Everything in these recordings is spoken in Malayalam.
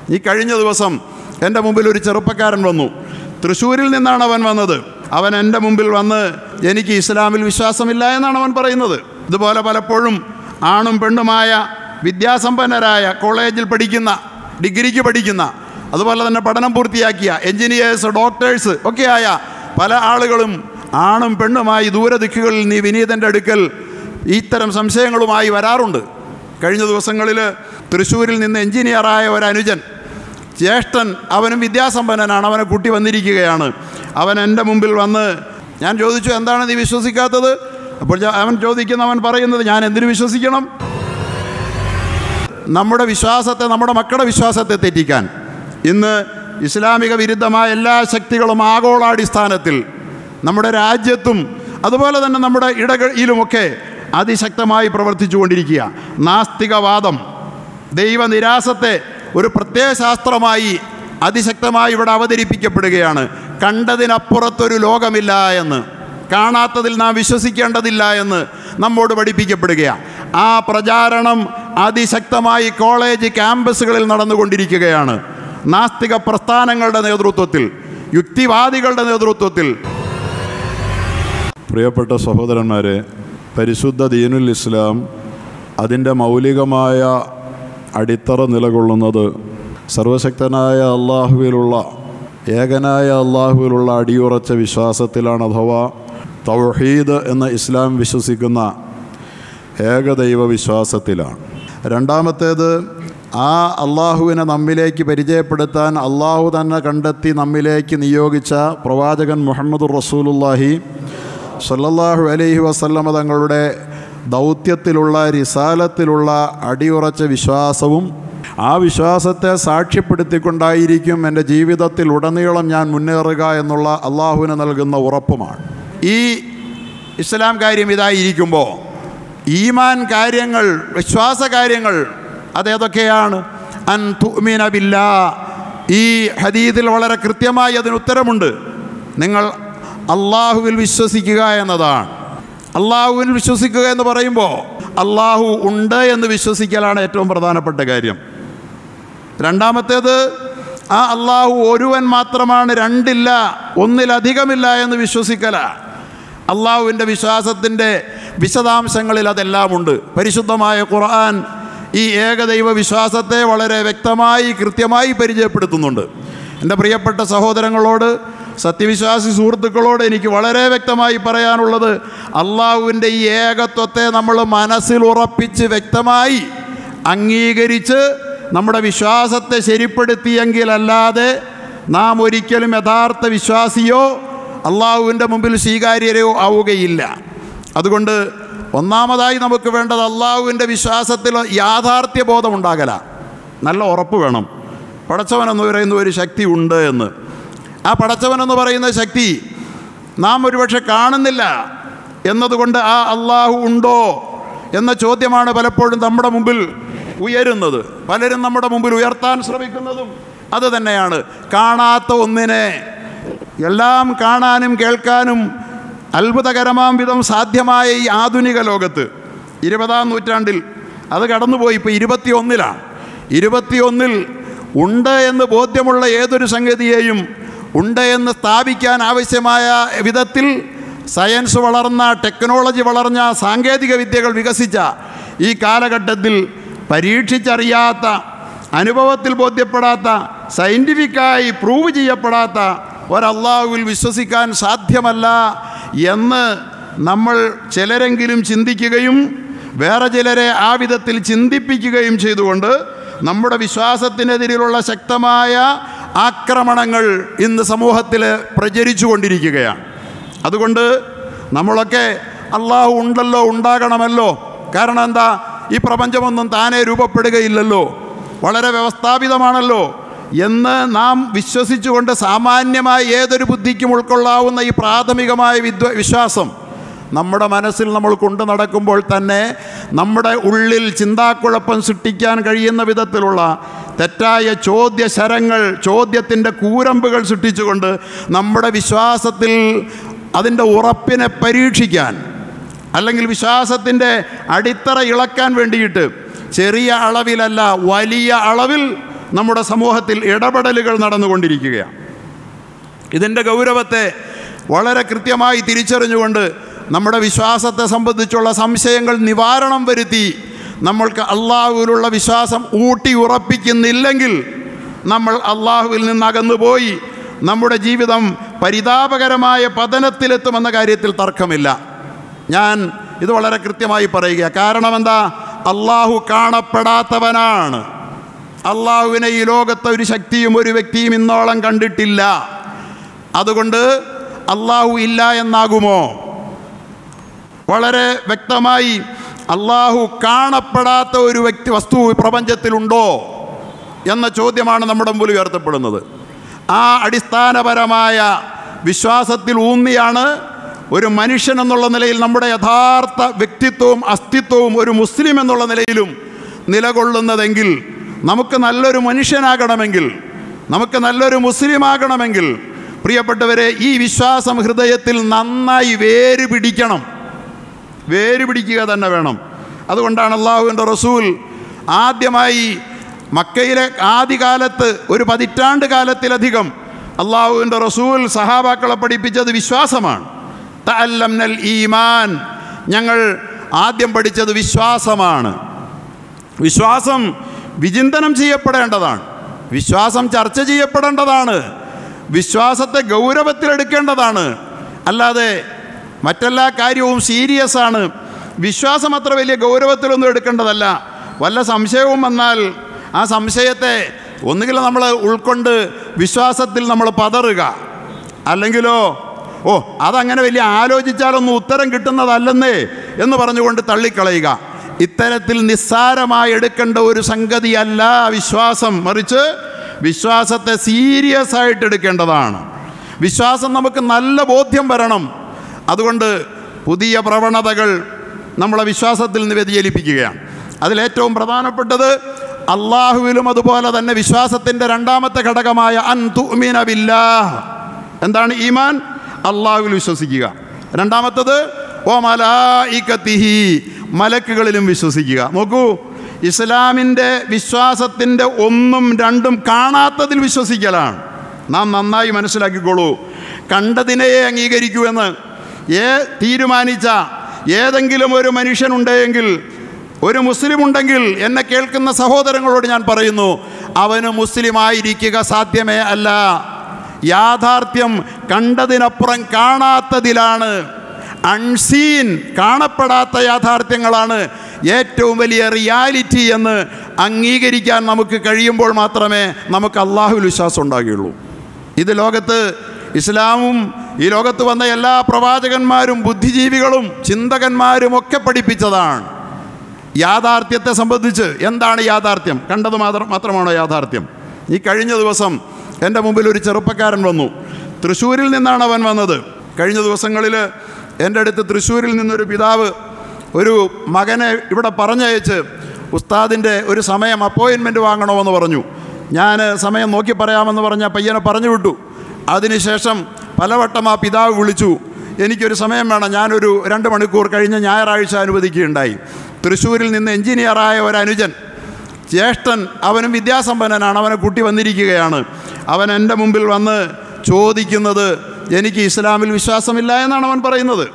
ഈ കഴിഞ്ഞ ദിവസം എൻ്റെ മുമ്പിൽ ഒരു ചെറുപ്പക്കാരൻ വന്നു തൃശ്ശൂരിൽ നിന്നാണ് അവൻ വന്നത് അവൻ എൻ്റെ മുമ്പിൽ വന്ന് എനിക്ക് ഇസ്ലാമിൽ വിശ്വാസമില്ല എന്നാണ് അവൻ പറയുന്നത് ഇതുപോലെ പലപ്പോഴും ആണും പെണ്ണുമായ വിദ്യാസമ്പന്നരായ കോളേജിൽ പഠിക്കുന്ന ഡിഗ്രിക്ക് പഠിക്കുന്ന അതുപോലെ തന്നെ പഠനം പൂർത്തിയാക്കിയ എൻജിനീയേഴ്സ് ഡോക്ടേഴ്സ് ഒക്കെയായ പല ആളുകളും ആണും പെണ്ണുമായി ദൂരദിക്കുകളിൽ നീ വിനീതൻ്റെ അടുക്കൽ ഇത്തരം സംശയങ്ങളുമായി വരാറുണ്ട് കഴിഞ്ഞ ദിവസങ്ങളിൽ തൃശ്ശൂരിൽ നിന്ന് എഞ്ചിനീയറായ ഒരു അനുജൻ ജ്യേഷ്ഠൻ അവനും വിദ്യാസമ്പന്നനാണ് അവനെ കൂട്ടി വന്നിരിക്കുകയാണ് അവൻ എൻ്റെ മുമ്പിൽ വന്ന് ഞാൻ ചോദിച്ചു എന്താണ് നീ വിശ്വസിക്കാത്തത് അപ്പോൾ ഞാൻ- അവൻ ചോദിക്കുന്ന അവൻ പറയുന്നത് ഞാൻ എന്തിനു വിശ്വസിക്കണം നമ്മുടെ വിശ്വാസത്തെ നമ്മുടെ മക്കളുടെ വിശ്വാസത്തെ തെറ്റിക്കാൻ ഇന്ന് ഇസ്ലാമിക വിരുദ്ധമായ എല്ലാ ശക്തികളും ആഗോളാടിസ്ഥാനത്തിൽ നമ്മുടെ രാജ്യത്തും അതുപോലെ തന്നെ നമ്മുടെ ഇടകളിലുമൊക്കെ അതിശക്തമായി പ്രവർത്തിച്ചു കൊണ്ടിരിക്കുക നാസ്തികവാദം ദൈവനിരാസത്തെ ഒരു പ്രത്യയശാസ്ത്രമായി അതിശക്തമായി ഇവിടെ അവതരിപ്പിക്കപ്പെടുകയാണ് കണ്ടതിനപ്പുറത്തൊരു ലോകമില്ല എന്ന് കാണാത്തതിൽ നാം വിശ്വസിക്കേണ്ടതില്ല എന്ന് നമ്മോട് പഠിപ്പിക്കപ്പെടുകയാണ് ആ പ്രചാരണം അതിശക്തമായി കോളേജ് ക്യാമ്പസുകളിൽ നടന്നുകൊണ്ടിരിക്കുകയാണ് നാസ്തിക പ്രസ്ഥാനങ്ങളുടെ നേതൃത്വത്തിൽ യുക്തിവാദികളുടെ നേതൃത്വത്തിൽ പ്രിയപ്പെട്ട സഹോദരന്മാരെ പരിശുദ്ധ ദീനുൽ ഇസ്ലാം അതിൻ്റെ മൗലികമായ അടിത്തറ നിലകൊള്ളുന്നത് സർവശക്തനായ അള്ളാഹുവിലുള്ള ഏകനായ അള്ളാഹുവിലുള്ള അടിയുറച്ച വിശ്വാസത്തിലാണ് അഥവാ തൗഹീദ് എന്ന ഇസ്ലാം വിശ്വസിക്കുന്ന ഏകദൈവ വിശ്വാസത്തിലാണ് രണ്ടാമത്തേത് ആ അള്ളാഹുവിനെ നമ്മിലേക്ക് പരിചയപ്പെടുത്താൻ അള്ളാഹു തന്നെ കണ്ടെത്തി നമ്മിലേക്ക് നിയോഗിച്ച പ്രവാചകൻ മുഹമ്മദ് റസൂലുല്ലാഹി സല്ലല്ലാഹു അലൈഹി വസല്ലമ തങ്ങളുടെ ദൗത്യത്തിലുള്ള റിസാലത്തിലുള്ള അടിയുറച്ച വിശ്വാസവും ആ വിശ്വാസത്തെ സാക്ഷ്യപ്പെടുത്തിക്കൊണ്ടായിരിക്കും എൻ്റെ ജീവിതത്തിൽ ഉടനീളം ഞാൻ മുന്നേറുക എന്നുള്ള അള്ളാഹുവിന് നൽകുന്ന ഉറപ്പുമാണ് ഈ ഇസ്ലാം കാര്യം ഇതായിരിക്കുമ്പോൾ ഈമാൻ കാര്യങ്ങൾ വിശ്വാസ കാര്യങ്ങൾ അതേതൊക്കെയാണ് അൻ തുഅ്മിന ബില്ലാ ഈ ഹദീദിൽ വളരെ കൃത്യമായി അതിന് ഉത്തരമുണ്ട് നിങ്ങൾ അള്ളാഹുവിൽ വിശ്വസിക്കുക എന്നതാണ് അള്ളാഹുവിൽ വിശ്വസിക്കുക എന്ന് പറയുമ്പോൾ അള്ളാഹു ഉണ്ട് എന്ന് വിശ്വസിക്കലാണ് ഏറ്റവും പ്രധാനപ്പെട്ട കാര്യം രണ്ടാമത്തേത് ആ അള്ളാഹു ഒരുവൻ മാത്രമാണ് രണ്ടില്ല ഒന്നിലധികമില്ല എന്ന് വിശ്വസിക്കല അള്ളാഹുവിൻ്റെ വിശ്വാസത്തിൻ്റെ വിശദാംശങ്ങളിൽ അതെല്ലാമുണ്ട് പരിശുദ്ധമായ ഖുർആൻ ഈ ഏകദൈവ വിശ്വാസത്തെ വളരെ വ്യക്തമായി കൃത്യമായി പരിചയപ്പെടുത്തുന്നുണ്ട് എൻ്റെ പ്രിയപ്പെട്ട സഹോദരങ്ങളോട് സത്യവിശ്വാസി സുഹൃത്തുക്കളോട് എനിക്ക് വളരെ വ്യക്തമായി പറയാനുള്ളത് അള്ളാഹുവിൻ്റെ ഈ ഏകത്വത്തെ നമ്മൾ മനസ്സിൽ ഉറപ്പിച്ച് വ്യക്തമായി അംഗീകരിച്ച് നമ്മുടെ വിശ്വാസത്തെ ശരിപ്പെടുത്തിയെങ്കിലല്ലാതെ നാം ഒരിക്കലും യഥാർത്ഥ വിശ്വാസിയോ അള്ളാഹുവിൻ്റെ മുമ്പിൽ സ്വീകാര്യരോ ആവുകയില്ല അതുകൊണ്ട് ഒന്നാമതായി നമുക്ക് വേണ്ടത് അള്ളാഹുവിൻ്റെ വിശ്വാസത്തിൽ യാഥാർത്ഥ്യ ബോധമുണ്ടാകല നല്ല ഉറപ്പ് വേണം പടച്ചവനെന്ന് പറയുന്ന ഒരു ശക്തി ഉണ്ട് എന്ന് ആ പടച്ചവനെന്ന് പറയുന്ന ശക്തി നാം ഒരുപക്ഷെ കാണുന്നില്ല എന്നതുകൊണ്ട് ആ അള്ളാഹു ഉണ്ടോ എന്ന ചോദ്യമാണ് പലപ്പോഴും നമ്മുടെ മുമ്പിൽ ഉയരുന്നത് പലരും നമ്മുടെ മുമ്പിൽ ഉയർത്താൻ ശ്രമിക്കുന്നതും അത് തന്നെയാണ് കാണാത്ത ഒന്നിനെ എല്ലാം കാണാനും കേൾക്കാനും അത്ഭുതകരമാം വിധം സാധ്യമായ ഈ ആധുനിക ലോകത്ത് ഇരുപതാം നൂറ്റാണ്ടിൽ അത് കടന്നുപോയി ഇപ്പോൾ ഇരുപത്തിയൊന്നിലാണ് ഇരുപത്തിയൊന്നിൽ ഉണ്ട് എന്ന് ബോധ്യമുള്ള ഏതൊരു സംഗതിയെയും ഉണ്ട് എന്ന് സ്ഥാപിക്കാൻ ആവശ്യമായ വിധത്തിൽ സയൻസ് വളർന്ന ടെക്നോളജി വളർന്ന സാങ്കേതിക വിദ്യകൾ വികസിച്ച ഈ കാലഘട്ടത്തിൽ പരീക്ഷിച്ചറിയാത്ത അനുഭവത്തിൽ ബോധ്യപ്പെടാത്ത സയൻറ്റിഫിക്കായി പ്രൂവ് ചെയ്യപ്പെടാത്ത ഒരല്ലാഹുവിൽ വിശ്വസിക്കാൻ സാധ്യമല്ല എന്ന് നമ്മൾ ചിലരെങ്കിലും ചിന്തിക്കുകയും വേറെ ചിലരെ ആ വിധത്തിൽ ചിന്തിപ്പിക്കുകയും ചെയ്തുകൊണ്ട് നമ്മുടെ വിശ്വാസത്തിനെതിരെയുള്ള ശക്തമായ ആക്രമണങ്ങൾ ഇന്ന് സമൂഹത്തിൽ പ്രചരിച്ചു കൊണ്ടിരിക്കുകയാണ് അതുകൊണ്ട് നമ്മളൊക്കെ അള്ളാഹു ഉണ്ടല്ലോ ഉണ്ടാകണമല്ലോ കാരണം എന്താ ഈ പ്രപഞ്ചമൊന്നും താനെ രൂപപ്പെടുകയില്ലല്ലോ വളരെ വ്യവസ്ഥാപിതമാണല്ലോ എന്ന് നാം വിശ്വസിച്ചുകൊണ്ട് സാമാന്യമായ ഏതൊരു ബുദ്ധിക്കും ഉൾക്കൊള്ളാവുന്ന ഈ പ്രാഥമികമായ വിദ്വ വിശ്വാസം നമ്മുടെ മനസ്സിൽ നമ്മൾ കൊണ്ടു നടക്കുമ്പോൾ തന്നെ നമ്മുടെ ഉള്ളിൽ ചിന്താക്കുഴപ്പം സൃഷ്ടിക്കാൻ കഴിയുന്ന വിധത്തിലുള്ള തെറ്റായ ചോദ്യശരങ്ങൾ ചോദ്യത്തിൻ്റെ കൂരമ്പുകൾ സൃഷ്ടിച്ചുകൊണ്ട് നമ്മുടെ വിശ്വാസത്തിൽ അതിൻ്റെ ഉറപ്പിനെ പരീക്ഷിക്കാൻ അല്ലെങ്കിൽ വിശ്വാസത്തിൻ്റെ അടിത്തറ ഇളക്കാൻ വേണ്ടിയിട്ട് ചെറിയ അളവിലല്ല വലിയ അളവിൽ നമ്മുടെ സമൂഹത്തിൽ ഇടപെടലുകൾ നടന്നുകൊണ്ടിരിക്കുകയാണ് ഇതിൻ്റെ ഗൗരവത്തെ വളരെ കൃത്യമായി തിരിച്ചറിഞ്ഞുകൊണ്ട് നമ്മുടെ വിശ്വാസത്തെ സംബന്ധിച്ചുള്ള സംശയങ്ങൾ നിവാരണം വരുത്തി നമ്മൾക്ക് അള്ളാഹുവിലുള്ള വിശ്വാസം ഊട്ടി ഉറപ്പിക്കുന്നില്ലെങ്കിൽ നമ്മൾ അള്ളാഹുവിൽ നിന്ന് അകന്നുപോയി നമ്മുടെ ജീവിതം പരിതാപകരമായ പതനത്തിലെത്തുമെന്ന കാര്യത്തിൽ തർക്കമില്ല ഞാൻ ഇത് വളരെ കൃത്യമായി പറയുക കാരണം എന്താ അള്ളാഹു കാണപ്പെടാത്തവനാണ് അള്ളാഹുവിനെ ഈ ലോകത്തെ ഒരു ശക്തിയും ഒരു വ്യക്തിയും ഇന്നോളം കണ്ടിട്ടില്ല അതുകൊണ്ട് അള്ളാഹു ഇല്ല എന്നാകുമോ വളരെ വ്യക്തമായി അള്ളാഹു കാണപ്പെടാത്ത ഒരു വ്യക്തി വസ്തു ഈ പ്രപഞ്ചത്തിലുണ്ടോ എന്ന ചോദ്യമാണ് നമ്മുടെ മുമ്പിൽ ഉയർത്തപ്പെടുന്നത് ആ അടിസ്ഥാനപരമായ വിശ്വാസത്തിൽ ഊന്നിയാണ് ഒരു മനുഷ്യൻ എന്നുള്ള നിലയിൽ നമ്മുടെ യഥാർത്ഥ വ്യക്തിത്വവും അസ്തിത്വവും ഒരു മുസ്ലിം എന്നുള്ള നിലയിലും നിലകൊള്ളുന്നതെങ്കിൽ നമുക്ക് നല്ലൊരു മനുഷ്യനാകണമെങ്കിൽ നമുക്ക് നല്ലൊരു മുസ്ലിം ആകണമെങ്കിൽ പ്രിയപ്പെട്ടവരെ ഈ വിശ്വാസം ഹൃദയത്തിൽ നന്നായി വേര് പിടിക്കണം വേര് പിടിക്കുക തന്നെ വേണം അതുകൊണ്ടാണ് അള്ളാഹുവിൻ്റെ റസൂൽ ആദ്യമായി മക്കയിലെ ആദ്യകാലത്ത് ഒരു പതിറ്റാണ്ട് കാലത്തിലധികം അള്ളാഹുവിൻ്റെ റസൂൽ സഹാബാക്കളെ പഠിപ്പിച്ചത് വിശ്വാസമാണ് തഅല്ലംനൽ ഈമാൻ ഞങ്ങൾ ആദ്യം പഠിച്ചത് വിശ്വാസമാണ് വിശ്വാസം വിചിന്തനം ചെയ്യപ്പെടേണ്ടതാണ് വിശ്വാസം ചർച്ച ചെയ്യപ്പെടേണ്ടതാണ് വിശ്വാസത്തെ ഗൗരവത്തിലെടുക്കേണ്ടതാണ് അല്ലാതെ മറ്റെല്ലാ കാര്യവും സീരിയസ് ആണ് വിശ്വാസം അത്ര വലിയ ഗൗരവത്തിലൊന്നും എടുക്കേണ്ടതല്ല വല്ല സംശയവും വന്നാൽ ആ സംശയത്തെ ഒന്നുകിൽ നമ്മൾ ഉൾക്കൊണ്ട് വിശ്വാസത്തിൽ നമ്മൾ പതറുക അല്ലെങ്കിലോ ഓ അതങ്ങനെ വലിയ ആലോചിച്ചാലൊന്നും ഉത്തരം കിട്ടുന്നതല്ലെന്നേ എന്ന് പറഞ്ഞുകൊണ്ട് തള്ളിക്കളയുക ഇത്തരത്തിൽ നിസ്സാരമായി എടുക്കേണ്ട ഒരു സംഗതിയല്ല വിശ്വാസം മറിച്ച് വിശ്വാസത്തെ സീരിയസ് ആയിട്ട് എടുക്കേണ്ടതാണ് വിശ്വാസം നമുക്ക് നല്ല ബോധ്യം വരണം അതുകൊണ്ട് പുതിയ പ്രവണതകൾ നമ്മളെ വിശ്വാസത്തിൽ നിന്ന് വ്യതിചലിപ്പിക്കുകയാണ് അതിലേറ്റവും പ്രധാനപ്പെട്ടത് അള്ളാഹുവിലും അതുപോലെ തന്നെ വിശ്വാസത്തിൻ്റെ രണ്ടാമത്തെ ഘടകമായ അൻ തുഅ്മിന ബില്ലാഹ് എന്താണ് ഈമാൻ അള്ളാഹുവിൽ വിശ്വസിക്കുക രണ്ടാമത്തത് ഓ മലായിക്കത്തിഹി മലക്കുകളിലും വിശ്വസിക്കുക നോക്കൂ ഇസ്ലാമിൻ്റെ വിശ്വാസത്തിൻ്റെ ഒന്നും രണ്ടും കാണാത്തതിൽ വിശ്വസിക്കലാണ് നാം നന്നായി മനസ്സിലാക്കിക്കോളൂ കണ്ടതിനെ അംഗീകരിക്കൂ എന്ന് ഏ തീരുമാനിച്ച ഏതെങ്കിലും ഒരു മനുഷ്യനുണ്ടെങ്കിൽ ഒരു മുസ്ലിം ഉണ്ടെങ്കിൽ എന്നെ കേൾക്കുന്ന സഹോദരങ്ങളോട് ഞാൻ പറയുന്നു അവന് മുസ്ലിമായിരിക്കുക സാധ്യമേ അല്ല യാഥാർത്ഥ്യം കണ്ടതിനപ്പുറം കാണാത്തതിലാണ് അൺസീൻ കാണപ്പെടാത്ത യാഥാർത്ഥ്യങ്ങളാണ് ഏറ്റവും വലിയ റിയാലിറ്റി എന്ന് അംഗീകരിക്കാൻ നമുക്ക് കഴിയുമ്പോൾ മാത്രമേ നമുക്ക് അള്ളാഹുവിൽ വിശ്വാസം ഉണ്ടാകുകയുള്ളൂ ഇത് ലോകത്ത് ഇസ്ലാമും ഈ ലോകത്ത് വന്ന എല്ലാ പ്രവാചകന്മാരും ബുദ്ധിജീവികളും ചിന്തകന്മാരും ഒക്കെ പഠിപ്പിച്ചതാണ് യാഥാർത്ഥ്യത്തെ സംബന്ധിച്ച് എന്താണ് യാഥാർത്ഥ്യം കണ്ടത് മാത്രം മാത്രമാണോ യാഥാർത്ഥ്യം ഈ കഴിഞ്ഞ ദിവസം എൻ്റെ മുമ്പിൽ ഒരു ചെറുപ്പക്കാരൻ വന്നു തൃശ്ശൂരിൽ നിന്നാണ് അവൻ വന്നത് കഴിഞ്ഞ ദിവസങ്ങളിൽ എൻ്റെ അടുത്ത് തൃശ്ശൂരിൽ നിന്നൊരു പിതാവ് ഒരു മകനെ ഇവിടെ പറഞ്ഞയച്ച് ഉസ്താദിൻ്റെ ഒരു സമയം അപ്പോയിൻമെൻറ്റ് വാങ്ങണമെന്ന് പറഞ്ഞു ഞാൻ സമയം നോക്കി പറയാമെന്ന് പറഞ്ഞ പയ്യനെ പറഞ്ഞു വിട്ടു അതിനുശേഷം പലവട്ടം ആ പിതാവ് വിളിച്ചു എനിക്കൊരു സമയം വേണം ഞാനൊരു രണ്ട് മണിക്കൂർ കഴിഞ്ഞ് ഞായറാഴ്ച അനുവദിക്കുകയുണ്ടായി തൃശ്ശൂരിൽ നിന്ന് എഞ്ചിനീയറായ ഒരു അനുജൻ ജ്യേഷ്ഠൻ അവനും വിദ്യാസമ്പന്നനാണ് അവനെ കുട്ടി വന്നിരിക്കുകയാണ് അവൻ എൻ്റെ മുമ്പിൽ വന്ന് ചോദിക്കുന്നത് എനിക്ക് ഇസ്ലാമിൽ വിശ്വാസമില്ല എന്നാണ് അവൻ പറയുന്നത്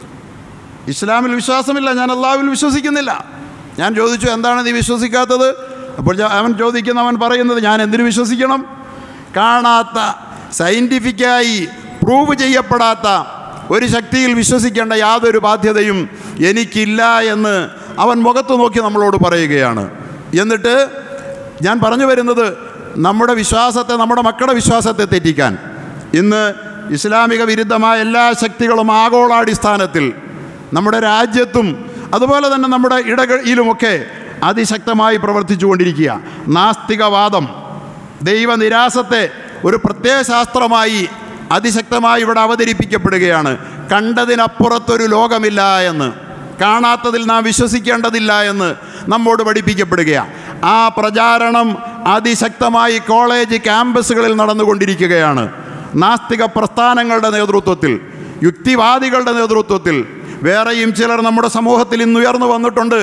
ഇസ്ലാമിൽ വിശ്വാസമില്ല ഞാൻ അള്ളാഹുവിൽ വിശ്വസിക്കുന്നില്ല ഞാൻ ചോദിച്ചു എന്താണ് നീ വിശ്വസിക്കാത്തത് അപ്പോൾ ഞാൻ- അവൻ ചോദിക്കുന്ന അവൻ പറയുന്നത് ഞാൻ എന്തിനു വിശ്വസിക്കണം കാണാത്ത സയൻറ്റിഫിക്കായി പ്രൂവ് ചെയ്യപ്പെടാത്ത ഒരു ശക്തിയിൽ വിശ്വസിക്കേണ്ട യാതൊരു ബാധ്യതയും എനിക്കില്ല എന്ന് അവൻ മുഖത്ത് നോക്കി നമ്മളോട് പറയുകയാണ് എന്നിട്ട് ഞാൻ പറഞ്ഞു വരുന്നത് നമ്മുടെ വിശ്വാസത്തെ നമ്മുടെ മക്കളുടെ വിശ്വാസത്തെ തെറ്റിക്കാൻ ഇന്ന് ഇസ്ലാമിക വിരുദ്ധമായ എല്ലാ ശക്തികളും ആഗോളാടിസ്ഥാനത്തിൽ നമ്മുടെ രാജ്യത്തും അതുപോലെ തന്നെ നമ്മുടെ ഇടകളിലുമൊക്കെ അതിശക്തമായി പ്രവർത്തിച്ചു കൊണ്ടിരിക്കുക നാസ്തികവാദം ദൈവനിരാസത്തെ ഒരു പ്രത്യയശാസ്ത്രമായി അതിശക്തമായി ഇവിടെ അവതരിപ്പിക്കപ്പെടുകയാണ് കണ്ടതിനപ്പുറത്തൊരു ലോകമില്ല എന്ന് കാണാത്തതിൽ നാം വിശ്വസിക്കേണ്ടതില്ല എന്ന് നമ്മോട് പഠിപ്പിക്കപ്പെടുകയാണ് ആ പ്രചാരണം അതിശക്തമായി കോളേജ് ക്യാമ്പസുകളിൽ നടന്നുകൊണ്ടിരിക്കുകയാണ് നാസ്തിക പ്രസ്ഥാനങ്ങളുടെ നേതൃത്വത്തിൽ യുക്തിവാദികളുടെ നേതൃത്വത്തിൽ വേറെയും ചിലർ നമ്മുടെ സമൂഹത്തിൽ ഇന്ന് ഉയർന്നു വന്നിട്ടുണ്ട്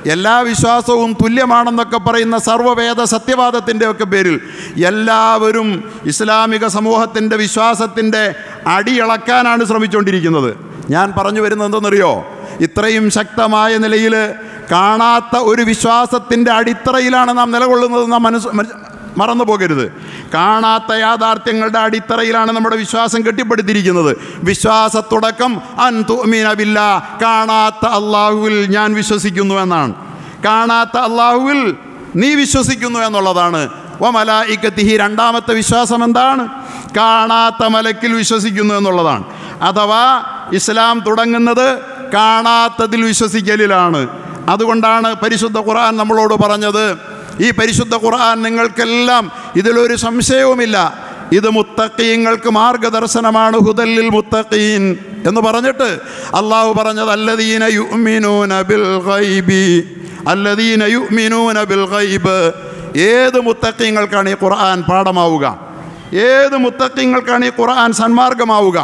എല്ലാ വിശ്വാസവും തുല്യമാണെന്നൊക്കെ പറയുന്ന സർവ്വവേദ സത്യവാദത്തിൻ്റെ ഒക്കെ പേരിൽ എല്ലാവരും ഇസ്ലാമിക സമൂഹത്തിൻ്റെ വിശ്വാസത്തിൻ്റെ അടിയിളക്കാനാണ് ശ്രമിച്ചുകൊണ്ടിരിക്കുന്നത് ഞാൻ പറഞ്ഞു വരുന്നത് എന്തെന്നറിയോ ഇത്രയും ശക്തമായ നിലയിൽ കാണാത്ത ഒരു വിശ്വാസത്തിൻ്റെ അടിത്തറയിലാണ് നാം നിലകൊള്ളുന്നത് നാം മനസ്സ് മന- മറന്നു പോകരുത് കാണാത്ത യാഥാർത്ഥ്യങ്ങളുടെ അടിത്തറയിലാണ് നമ്മുടെ വിശ്വാസം കെട്ടിപ്പടുത്തിരിക്കുന്നത് വിശ്വാസത്തുടക്കം അൻ തുഅ്മിന ബില്ലാ കാണാത്ത അള്ളാഹുവിൽ ഞാൻ വിശ്വസിക്കുന്നു എന്നാണ് കാണാത്ത അള്ളാഹുവിൽ നീ വിശ്വസിക്കുന്നു എന്നുള്ളതാണ് വ മലായിക്കത്തിഹി രണ്ടാമത്തെ വിശ്വാസം എന്താണ് കാണാത്ത മലക്കിൽ വിശ്വസിക്കുന്നു എന്നുള്ളതാണ് അഥവാ ഇസ്ലാം തുടങ്ങുന്നത് കാണാത്തതിൽ വിശ്വസിക്കലിലാണ് അതുകൊണ്ടാണ് പരിശുദ്ധ ഖുർആൻ നമ്മളോട് പറഞ്ഞത് ഈ പരിശുദ്ധ ഖുർആൻ നിങ്ങൾക്കെല്ലാം ഇതിലൊരു സംശയവുമില്ല ഇത് മുത്തക്കീങ്ങൾക്ക് മാർഗദർശനമാണ് ഹുദല്ലിൽ മുത്തഖീൻ എന്ന് പറഞ്ഞിട്ട് അള്ളാഹു പറഞ്ഞത് അല്ലദീന യുഅ്മിനൂന ബിൽ ഗൈബി അല്ലദീന യുഅ്മിനൂന ബിൽ ഗൈബ് ഏത് മുത്തക്കീങ്ങൾക്കാണ് ഈ ഖുർആൻ പാഠമാവുക ഏത് മുത്തക്കീങ്ങൾക്കാണ് ഈ ഖുർആൻ സന്മാർഗമാവുക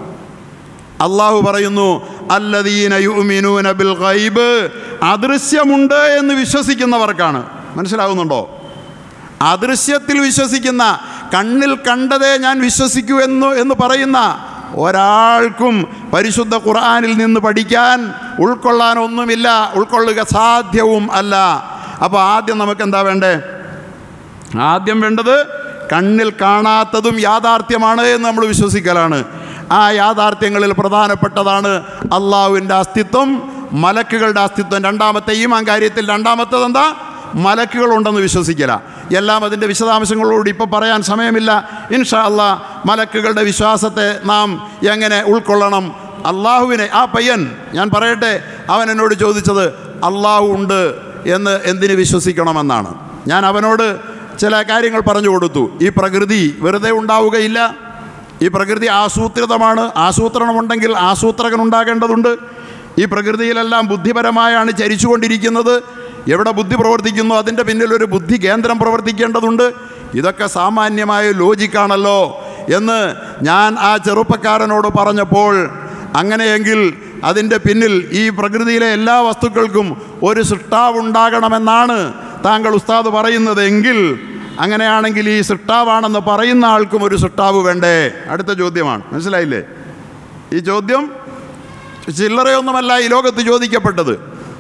അള്ളാഹു പറയുന്നു അല്ലദീന യുഅ്മിനൂന ബിൽ ഗൈബ് അദൃശ്യമുണ്ട് എന്ന് വിശ്വസിക്കുന്നവർക്കാണ് മനസ്സിലാകുന്നുണ്ടോ അദൃശ്യത്തിൽ വിശ്വസിക്കുന്ന കണ്ണിൽ കണ്ടതേ ഞാൻ വിശ്വസിക്കൂ എന്ന് എന്ന് പറയുന്ന ഒരാൾക്കും പരിശുദ്ധ ഖുർആനിൽ നിന്ന് പഠിക്കാൻ ഉൾക്കൊള്ളാൻ ഒന്നുമില്ല ഉൾക്കൊള്ളുക സാധ്യവും അല്ല അപ്പോൾ ആദ്യം നമുക്ക് എന്താ വേണ്ടേ ആദ്യം വേണ്ടത് കണ്ണിൽ കാണാത്തതും യാഥാർത്ഥ്യമാണ് എന്ന് നമ്മൾ വിശ്വസിക്കലാണ് ആ യാഥാർത്ഥ്യങ്ങളിൽ പ്രധാനപ്പെട്ടതാണ് അള്ളാഹുവിൻ്റെ അസ്തിത്വം മലക്കുകളുടെ അസ്തിത്വം രണ്ടാമത്തെ ഈ കാര്യത്തിൽ രണ്ടാമത്തത് എന്താ മലക്കുകളുണ്ടെന്ന് വിശ്വസിക്കല എല്ലാം അതിൻ്റെ വിശദാംശങ്ങളോട് ഇപ്പോൾ പറയാൻ സമയമില്ല ഇൻഷാ അല്ലാ മലക്കുകളുടെ വിശ്വാസത്തെ നാം എങ്ങനെ ഉൾക്കൊള്ളണം അള്ളാഹുവിനെ ആ പയ്യൻ ഞാൻ പറയട്ടെ അവൻ എന്നോട് ചോദിച്ചത് അള്ളാഹു ഉണ്ട് എന്ന് എന്തിന് വിശ്വസിക്കണമെന്നാണ് ഞാൻ അവനോട് ചില കാര്യങ്ങൾ പറഞ്ഞു കൊടുത്തു ഈ പ്രകൃതി വെറുതെ ഉണ്ടാവുകയില്ല ഈ പ്രകൃതി ആസൂത്രിതമാണ് ആസൂത്രണമുണ്ടെങ്കിൽ ആസൂത്രകൻ ഉണ്ടാകേണ്ടതുണ്ട് ഈ പ്രകൃതിയിലെല്ലാം ബുദ്ധിപരമായാണ് ചരിച്ചുകൊണ്ടിരിക്കുന്നത് എവിടെ ബുദ്ധി പ്രവർത്തിക്കുന്നു അതിൻ്റെ പിന്നിൽ ഒരു ബുദ്ധി കേന്ദ്രം പ്രവർത്തിക്കേണ്ടതുണ്ട് ഇതൊക്കെ സാമാന്യമായ ലോജിക്കാണല്ലോ എന്ന് ഞാൻ ആ ചെറുപ്പക്കാരനോട് പറഞ്ഞപ്പോൾ അങ്ങനെയെങ്കിൽ അതിൻ്റെ പിന്നിൽ ഈ പ്രകൃതിയിലെ എല്ലാ വസ്തുക്കൾക്കും ഒരു സൃഷ്ടാവുണ്ടാകണമെന്നാണ് താങ്കൾ ഉസ്താദ് പറയുന്നതെങ്കിൽ അങ്ങനെയാണെങ്കിൽ ഈ സൃഷ്ടാവാണെന്ന് പറയുന്ന ആൾക്കും ഒരു സൃഷ്ടാവ് വേണ്ടേ അടുത്ത ചോദ്യമാണ് മനസ്സിലായില്ലേ ഈ ചോദ്യം ചില്ലറയൊന്നുമല്ല ഈ ലോകത്ത് ചോദിക്കപ്പെട്ടത്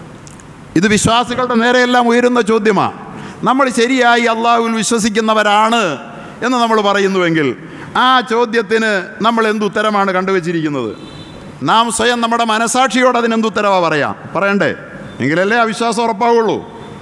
ഇത് വിശ്വാസികളുടെ നേരെയെല്ലാം ഉയരുന്ന ചോദ്യമാണ് നമ്മൾ ശരിയായി അള്ളാഹുവിൽ വിശ്വസിക്കുന്നവരാണ് എന്ന് നമ്മൾ പറയുന്നുവെങ്കിൽ ആ ചോദ്യത്തിന് നമ്മൾ എന്തുത്തരമാണ് കണ്ടുവച്ചിരിക്കുന്നത് നാം സ്വയം നമ്മുടെ മനസാക്ഷിയോട് അതിന് എന്തുത്തരവാ പറയാം പറയണ്ടേ എങ്കിലല്ലേ ആ വിശ്വാസം ഉറപ്പാവുള്ളൂ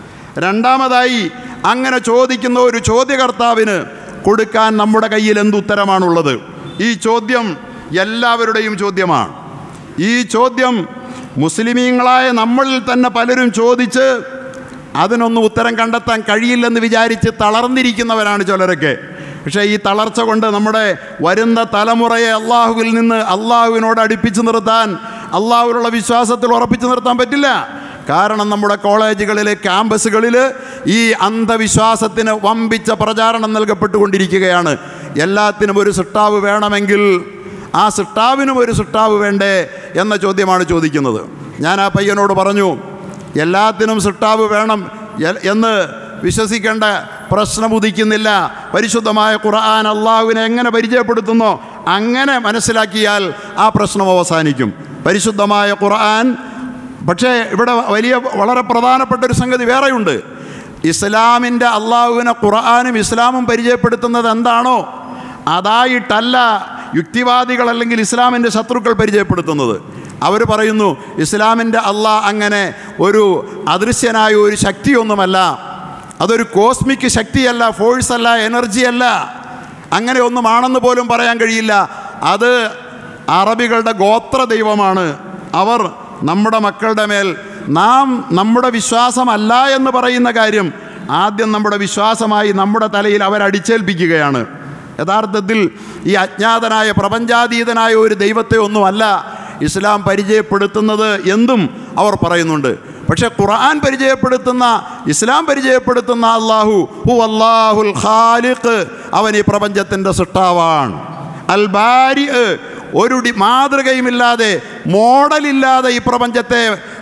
രണ്ടാമതായി അങ്ങനെ ചോദിക്കുന്ന ഒരു ചോദ്യകർത്താവിന് കൊടുക്കാൻ നമ്മുടെ കയ്യിൽ എന്തുത്തരമാണുള്ളത് ഈ ചോദ്യം എല്ലാവരുടെയും ചോദ്യമാണ് ഈ ചോദ്യം മുസ്ലിമീങ്ങളായ നമ്മളിൽ തന്നെ പലരും ചോദിച്ച് അതിനൊന്നും ഉത്തരം കണ്ടെത്താൻ കഴിയില്ലെന്ന് വിചാരിച്ച് തളർന്നിരിക്കുന്നവരാണ് ചിലരൊക്കെ പക്ഷേ ഈ തളർച്ച കൊണ്ട് നമ്മുടെ വരുന്ന തലമുറയെ അള്ളാഹുവിൽ നിന്ന് അള്ളാഹുവിനോട് അടുപ്പിച്ച് നിർത്താൻ അള്ളാഹുവിനുള്ള വിശ്വാസത്തിൽ ഉറപ്പിച്ച് നിർത്താൻ പറ്റില്ല കാരണം നമ്മുടെ കോളേജുകളിലെ ക്യാമ്പസുകളിൽ ഈ അന്ധവിശ്വാസത്തിന് വമ്പിച്ച പ്രചാരണം നൽകപ്പെട്ടുകൊണ്ടിരിക്കുകയാണ് എല്ലാത്തിനും ഒരു സിട്ടാവ് വേണമെങ്കിൽ ആ സിട്ടാവിനും ഒരു സിട്ടാവ് വേണ്ടേ എന്ന ചോദ്യമാണ് ചോദിക്കുന്നത് ഞാൻ ആ പയ്യനോട് പറഞ്ഞു എല്ലാത്തിനും സിട്ടാവ് വേണം എ- എന്ന് വിശ്വസിക്കേണ്ട പ്രശ്നം ഉദിക്കുന്നില്ല പരിശുദ്ധമായ ഖുർആൻ അള്ളാഹുവിനെ എങ്ങനെ പരിചയപ്പെടുത്തുന്നോ അങ്ങനെ മനസ്സിലാക്കിയാൽ ആ പ്രശ്നം അവസാനിക്കും പരിശുദ്ധമായ ഖുർആൻ പക്ഷേ ഇവിടെ വലിയ വളരെ പ്രധാനപ്പെട്ട ഒരു സംഗതി വേറെയുണ്ട് ഇസ്ലാമിൻ്റെ അള്ളാഹുവിനെ ഖുർആാനും ഇസ്ലാമും പരിചയപ്പെടുത്തുന്നത് എന്താണോ അതായിട്ടല്ല യുക്തിവാദികൾ അല്ലെങ്കിൽ ഇസ്ലാമിൻ്റെ ശത്രുക്കൾ പരിചയപ്പെടുത്തുന്നത് അവർ പറയുന്നു ഇസ്ലാമിൻ്റെ അള്ളാഹ് അങ്ങനെ ഒരു അദൃശ്യനായ ഒരു ശക്തിയൊന്നുമല്ല അതൊരു കോസ്മിക് ശക്തിയല്ല ഫോഴ്സ് അല്ല എനർജി അല്ല അങ്ങനെ ഒന്നുമാണെന്ന് പോലും പറയാൻ കഴിയില്ല അത് അറബികളുടെ ഗോത്ര ദൈവമാണ് അവർ നമ്മുടെ മക്കളുടെ മേൽ നാം നമ്മുടെ വിശ്വാസമല്ല എന്ന് പറയുന്ന കാര്യം ആദ്യം നമ്മുടെ വിശ്വാസമായി നമ്മുടെ തലയിൽ അവരടിച്ചേൽപ്പിക്കുകയാണ് യഥാർത്ഥത്തിൽ ഈ അജ്ഞാതനായ പ്രപഞ്ചാതീതനായ ഒരു ദൈവത്തെ ഒന്നുമല്ല ഇസ്ലാം പരിചയപ്പെടുത്തുന്നത് എന്തും അവർ പറയുന്നുണ്ട് പക്ഷേ ഖുർആൻ പരിചയപ്പെടുത്തുന്ന ഇസ്ലാം പരിചയപ്പെടുത്തുന്ന അള്ളാഹു ഹു അള്ളാഹുൽ ഖാലിഖ് അവൻ ഈ പ്രപഞ്ചത്തിൻ്റെ സൃഷ്ടാവാണ് അൽ ബാരി ഒരു ഡി മാതൃകയുമില്ലാതെ മോഡലില്ലാതെ ഈ പ്രപഞ്ചത്തെ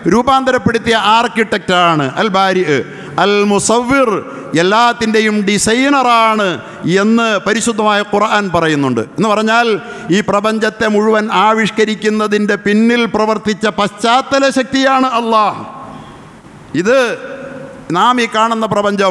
രൂപാന്തരപ്പെടുത്തിയ ആർക്കിടെക്റ്റാണ് അൽ ബാരി അൽ മുസവ്വിർ എല്ലാത്തിൻ്റെയും ഡിസൈനറാണ് എന്ന് പരിശുദ്ധമായ ഖുർആൻ പറയുന്നുണ്ട് എന്ന് പറഞ്ഞാൽ ഈ പ്രപഞ്ചത്തെ മുഴുവൻ ആവിഷ്കരിക്കുന്നതിൻ്റെ പിന്നിൽ പ്രവർത്തിച്ച പശ്ചാത്തല ശക്തിയാണ് അള്ളാഹ് ഇത് നാം ഈ കാണുന്ന പ്രപഞ്ചം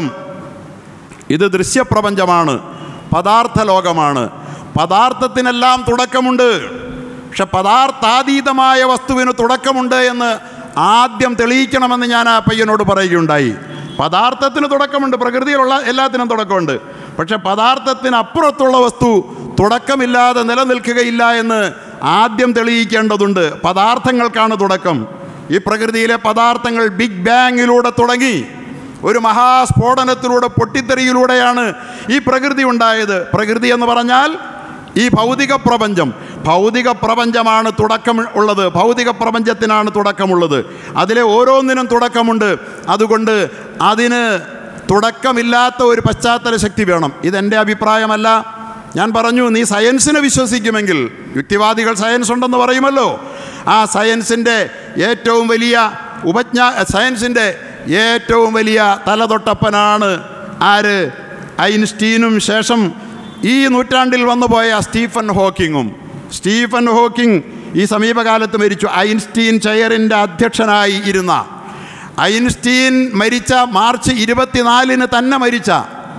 ഇത് ദൃശ്യപ്രപഞ്ചമാണ് പദാർത്ഥ ലോകമാണ് പദാർത്ഥത്തിനെല്ലാം തുടക്കമുണ്ട് പക്ഷെ പദാർത്ഥാതീതമായ വസ്തുവിന് തുടക്കമുണ്ട് എന്ന് ആദ്യം തെളിയിക്കണമെന്ന് ഞാൻ ആ പയ്യനോട് പറയുകയുണ്ടായി പദാർത്ഥത്തിന് തുടക്കമുണ്ട് പ്രകൃതിയിലുള്ള എല്ലാത്തിനും തുടക്കമുണ്ട് പക്ഷെ പദാർത്ഥത്തിനപ്പുറത്തുള്ള വസ്തു തുടക്കമില്ലാതെ നിലനിൽക്കുകയില്ല എന്ന് ആദ്യം തെളിയിക്കേണ്ടതുണ്ട് പദാർത്ഥങ്ങൾക്കാണ് തുടക്കം ഈ പ്രകൃതിയിലെ പദാർത്ഥങ്ങൾ ബിഗ് ബാങ്ങിലൂടെ തുടങ്ങി ഒരു മഹാസ്ഫോടനത്തിലൂടെ പൊട്ടിത്തെറിയിലൂടെയാണ് ഈ പ്രകൃതി ഉണ്ടായത് പ്രകൃതി എന്ന് പറഞ്ഞാൽ ഈ ഭൗതിക പ്രപഞ്ചം ഭൗതിക പ്രപഞ്ചമാണ് തുടക്കം ഉള്ളത് ഭൗതിക പ്രപഞ്ചത്തിനാണ് തുടക്കമുള്ളത് അതിലെ ഓരോന്നിനും തുടക്കമുണ്ട് അതുകൊണ്ട് അതിന് തുടക്കമില്ലാത്ത ഒരു പശ്ചാത്തല ശക്തി വേണം ഇതെൻ്റെ അഭിപ്രായമല്ല ഞാൻ പറഞ്ഞു നീ സയൻസിനെ വിശ്വസിക്കുമെങ്കിൽ യുക്തിവാദികൾ സയൻസ് ഉണ്ടെന്ന് പറയുമല്ലോ ആ സയൻസിൻ്റെ ഏറ്റവും വലിയ ഉപജ്ഞാ സയൻസിൻ്റെ ഏറ്റവും വലിയ തലതൊട്ടപ്പനാണ് ആര് ഐൻസ്റ്റീനും ശേഷം ഈ നൂറ്റാണ്ടിൽ വന്നുപോയ സ്റ്റീഫൻ ഹോക്കിങ്ങും സ്റ്റീഫൻ ഹോക്കിംഗ് ഈ സമീപകാലത്ത് മരിച്ചു ഐൻസ്റ്റീൻ ചെയറിൻ്റെ അധ്യക്ഷനായി ഇരുന്ന ഐൻസ്റ്റീൻ മരിച്ച മാർച്ച് ഇരുപത്തിനാലിന് തന്നെ മരിച്ച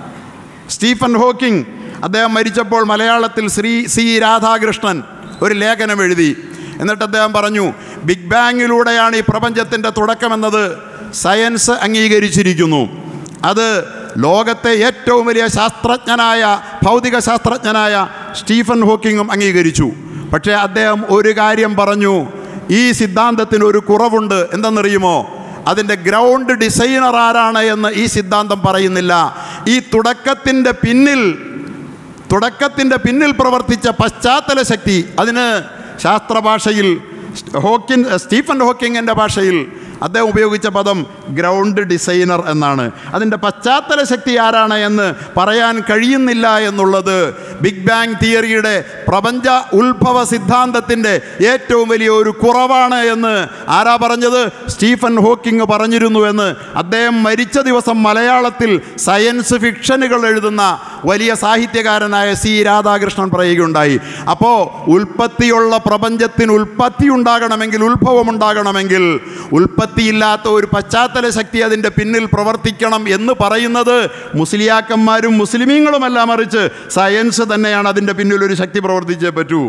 സ്റ്റീഫൻ ഹോക്കിംഗ് അദ്ദേഹം മരിച്ചപ്പോൾ മലയാളത്തിൽ ശ്രീ സി രാധാകൃഷ്ണൻ ഒരു ലേഖനം എഴുതി എന്നിട്ട് അദ്ദേഹം പറഞ്ഞു ബിഗ് ബാങ്ങിലൂടെയാണ് ഈ പ്രപഞ്ചത്തിൻ്റെ തുടക്കമെന്നത് സയൻസ് അംഗീകരിച്ചിരിക്കുന്നു അത് ലോകത്തെ ഏറ്റവും വലിയ ശാസ്ത്രജ്ഞനായ ഭൗതിക ശാസ്ത്രജ്ഞനായ സ്റ്റീഫൻ ഹോക്കിങ്ങും അംഗീകരിച്ചു പക്ഷേ അദ്ദേഹം ഒരു കാര്യം പറഞ്ഞു ഈ സിദ്ധാന്തത്തിന് ഒരു കുറവുണ്ട് എന്തെന്നറിയുമോ അതിൻ്റെ ഗ്രൗണ്ട് ഡിസൈനർ ആരാണ് എന്ന് ഈ സിദ്ധാന്തം പറയുന്നില്ല ഈ തുടക്കത്തിൻ്റെ പിന്നിൽ തുടക്കത്തിൻ്റെ പിന്നിൽ പ്രവർത്തിച്ച പശ്ചാത്തല ശക്തി അതിന് ശാസ്ത്രഭാഷയിൽ ഹോക്കിൻ സ്റ്റീഫൻ ഹോക്കിങ്ങിൻ്റെ ഭാഷയിൽ അദ്ദേഹം ഉപയോഗിച്ച പദം ഗ്രൗണ്ട് ഡിസൈനർ എന്നാണ് അതിൻ്റെ പശ്ചാത്തല ശക്തി ആരാണ് എന്ന് പറയാൻ കഴിയുന്നില്ല എന്നുള്ളത് ബിഗ് ബാങ് തിയറിയുടെ പ്രപഞ്ച ഉത്ഭവ സിദ്ധാന്തത്തിൻ്റെ ഏറ്റവും വലിയ ഒരു കുറവാണ് എന്ന് ആരാ പറഞ്ഞത് സ്റ്റീഫൻ ഹോക്കിംഗ് പറഞ്ഞിരുന്നു എന്ന് അദ്ദേഹം മരിച്ച ദിവസം മലയാളത്തിൽ സയൻസ് ഫിക്ഷനുകൾ എഴുതുന്ന വലിയ സാഹിത്യകാരനായ സി രാധാകൃഷ്ണൻ പറയുകയുണ്ടായി അപ്പോൾ ഉൽപ്പത്തിയുള്ള പ്രപഞ്ചത്തിന് ഉൽപ്പത്തി ഉണ്ടാകണമെങ്കിൽ ഉത്ഭവം ഉണ്ടാകണമെങ്കിൽ ഉൽപ്പത്തിയില്ലാത്ത ഒരു പശ്ചാത്തല ശക്തി അതിൻ്റെ പിന്നിൽ പ്രവർത്തിക്കണം എന്ന് പറയുന്നത് മുസ്ലിയാക്കന്മാരും മുസ്ലിമീങ്ങളുമല്ല മറിച്ച് സയൻസ് തന്നെയാണ് അതിൻ്റെ പിന്നിൽ ഒരു ശക്തി പ്രവർത്തിച്ചേ പറ്റൂ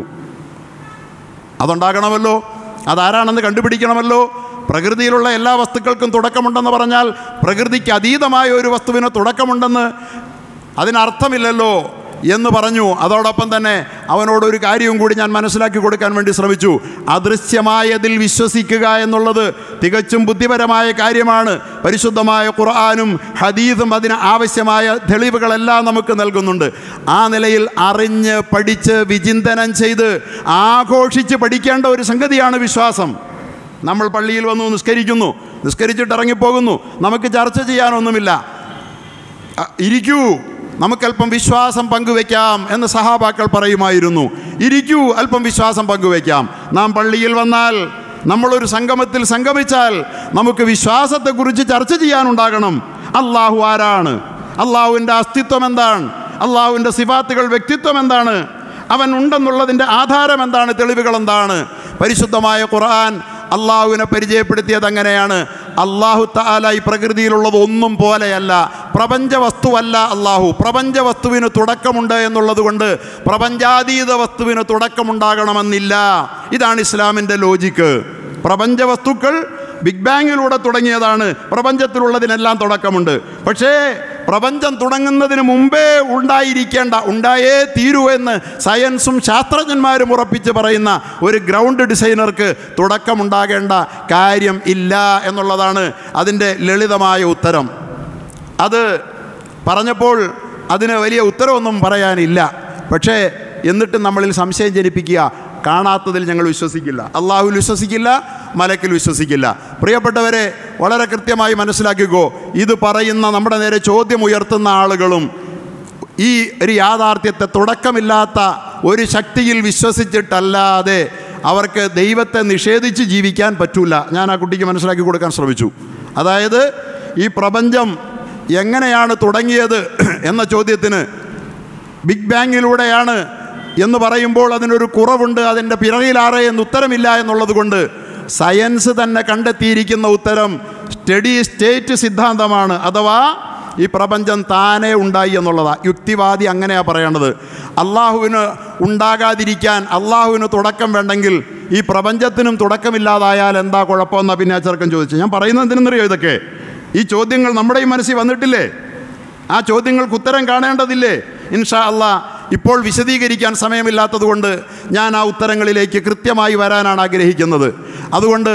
അതുണ്ടാകണമല്ലോ അതാരാണെന്ന് കണ്ടുപിടിക്കണമല്ലോ പ്രകൃതിയിലുള്ള എല്ലാ വസ്തുക്കൾക്കും തുടക്കമുണ്ടെന്ന് പറഞ്ഞാൽ പ്രകൃതിക്ക് അതീതമായ ഒരു വസ്തുവിന് തുടക്കമുണ്ടെന്ന് അതിനർത്ഥമില്ലല്ലോ എന്ന് പറഞ്ഞു അതോടൊപ്പം തന്നെ അവനോടൊരു കാര്യവും കൂടി ഞാൻ മനസ്സിലാക്കി കൊടുക്കാൻ വേണ്ടി ശ്രമിച്ചു അദൃശ്യമായതിൽ വിശ്വസിക്കുക എന്നുള്ളത് തികച്ചും ബുദ്ധിപരമായ കാര്യമാണ് പരിശുദ്ധമായ ഖുർആാനും ഹദീദും അതിന് ആവശ്യമായ തെളിവുകളെല്ലാം നമുക്ക് നൽകുന്നുണ്ട് ആ നിലയിൽ അറിഞ്ഞ് പഠിച്ച് വിചിന്തനം ചെയ്ത് ആഘോഷിച്ച് പഠിക്കേണ്ട ഒരു സംഗതിയാണ് വിശ്വാസം നമ്മൾ പള്ളിയിൽ വന്നു നിസ്കരിക്കുന്നു നിസ്കരിച്ചിട്ട് ഇറങ്ങിപ്പോകുന്നു നമുക്ക് ചർച്ച ചെയ്യാനൊന്നുമില്ല അ, ഇരിക്കൂ നമുക്കല്പം വിശ്വാസം പങ്കുവെക്കാം എന്ന് സഹാബാക്കൾ പറയുമായിരുന്നു ഇരിക്കൂ അല്പം വിശ്വാസം പങ്കുവെക്കാം നാം പള്ളിയിൽ വന്നാൽ നമ്മളൊരു സംഗമത്തിൽ സംഗമിച്ചാൽ നമുക്ക് വിശ്വാസത്തെക്കുറിച്ച് ചർച്ച ചെയ്യാനുണ്ടാകണം അള്ളാഹു ആരാണ് അള്ളാഹുവിൻ്റെ അസ്തിത്വം എന്താണ് അള്ളാഹുവിൻ്റെ സിഫാത്തുകൾ വ്യക്തിത്വം എന്താണ് അവൻ ഉണ്ടെന്നുള്ളതിൻ്റെ ആധാരം എന്താണ് തെളിവുകൾ എന്താണ് പരിശുദ്ധമായ ഖുർആൻ അള്ളാഹുവിനെ പരിചയപ്പെടുത്തിയത് അങ്ങനെയാണ് അള്ളാഹു താല ഈ പ്രകൃതിയിലുള്ളത് ഒന്നും പോലെയല്ല പ്രപഞ്ച വസ്തുവല്ല അള്ളാഹു പ്രപഞ്ച വസ്തുവിന് തുടക്കമുണ്ട് എന്നുള്ളത് കൊണ്ട് പ്രപഞ്ചാതീത വസ്തുവിന് തുടക്കമുണ്ടാകണമെന്നില്ല ഇതാണ് ഇസ്ലാമിൻ്റെ ലോജിക്ക് പ്രപഞ്ച വസ്തുക്കൾ ബിഗ് ബാങ്ങിലൂടെ തുടങ്ങിയതാണ് പ്രപഞ്ചത്തിലുള്ളതിനെല്ലാം തുടക്കമുണ്ട് പക്ഷേ പ്രപഞ്ചം തുടങ്ങുന്നതിന് മുമ്പേ ഉണ്ടായിരിക്കേണ്ട ഉണ്ടായേ തീരൂ എന്ന് സയൻസും ശാസ്ത്രജ്ഞന്മാരും ഉറപ്പിച്ച് പറയുന്ന ഒരു ഗ്രൗണ്ട് ഡിസൈനർക്ക് തുടക്കമുണ്ടാകേണ്ട കാര്യം ഇല്ല എന്നുള്ളതാണ് അതിൻ്റെ ലളിതമായ ഉത്തരം അത് പറഞ്ഞപ്പോൾ അതിന് വലിയ ഉത്തരവൊന്നും പറയാനില്ല പക്ഷേ എന്നിട്ടും നമ്മളിൽ സംശയം ജനിപ്പിക്കുക കാണാത്തതിൽ ഞങ്ങൾ വിശ്വസിക്കില്ല അള്ളാഹുവിൽ വിശ്വസിക്കില്ല മലക്കിൽ വിശ്വസിക്കില്ല പ്രിയപ്പെട്ടവരെ വളരെ കൃത്യമായി മനസ്സിലാക്കിക്കോ ഇത് പറയുന്ന നമ്മുടെ നേരെ ചോദ്യം ഉയർത്തുന്ന ആളുകളും ഈ ഒരു യാഥാർത്ഥ്യത്തെ തുടക്കമില്ലാത്ത ഒരു ശക്തിയിൽ വിശ്വസിച്ചിട്ടല്ലാതെ അവർക്ക് ദൈവത്തെ നിഷേധിച്ച് ജീവിക്കാൻ പറ്റൂല ഞാൻ ആ കുട്ടിക്ക് മനസ്സിലാക്കി കൊടുക്കാൻ ശ്രമിച്ചു അതായത് ഈ പ്രപഞ്ചം എങ്ങനെയാണ് തുടങ്ങിയത് എന്ന ചോദ്യത്തിന് ബിഗ് ബാങ്ങിലൂടെയാണ് എന്ന് പറയുമ്പോൾ അതിനൊരു കുറവുണ്ട് അതിൻ്റെ പിറകിലാറ് എന്ന് ഉത്തരമില്ല എന്നുള്ളത് കൊണ്ട് സയൻസ് തന്നെ കണ്ടെത്തിയിരിക്കുന്ന ഉത്തരം സ്റ്റഡി സ്റ്റേറ്റ് സിദ്ധാന്തമാണ് അഥവാ ഈ പ്രപഞ്ചം താനേ ഉണ്ടായി എന്നുള്ളതാണ് യുക്തിവാദി അങ്ങനെയാണ് പറയേണ്ടത് അള്ളാഹുവിന് ഉണ്ടാകാതിരിക്കാൻ അള്ളാഹുവിന് തുടക്കം വേണ്ടെങ്കിൽ ഈ പ്രപഞ്ചത്തിനും തുടക്കമില്ലാതായാൽ എന്താ കുഴപ്പമെന്നാണ് പിന്നെ ആ ചെറുക്കൻ ചോദിച്ചു ഞാൻ പറയുന്നത് എന്തിനെന്നറിയോ ഇതൊക്കെ ഈ ചോദ്യങ്ങൾ നമ്മുടെ ഈ മനസ്സിൽ വന്നിട്ടില്ലേ ആ ചോദ്യങ്ങൾക്ക് ഉത്തരം കാണേണ്ടതില്ലേ ഇൻഷാ അള്ളാ ഇപ്പോൾ വിശദീകരിക്കാൻ സമയമില്ലാത്തതുകൊണ്ട് ഞാൻ ആ ഉത്തരങ്ങളിലേക്ക് കൃത്യമായി വരാനാണ് ആഗ്രഹിക്കുന്നത് അതുകൊണ്ട്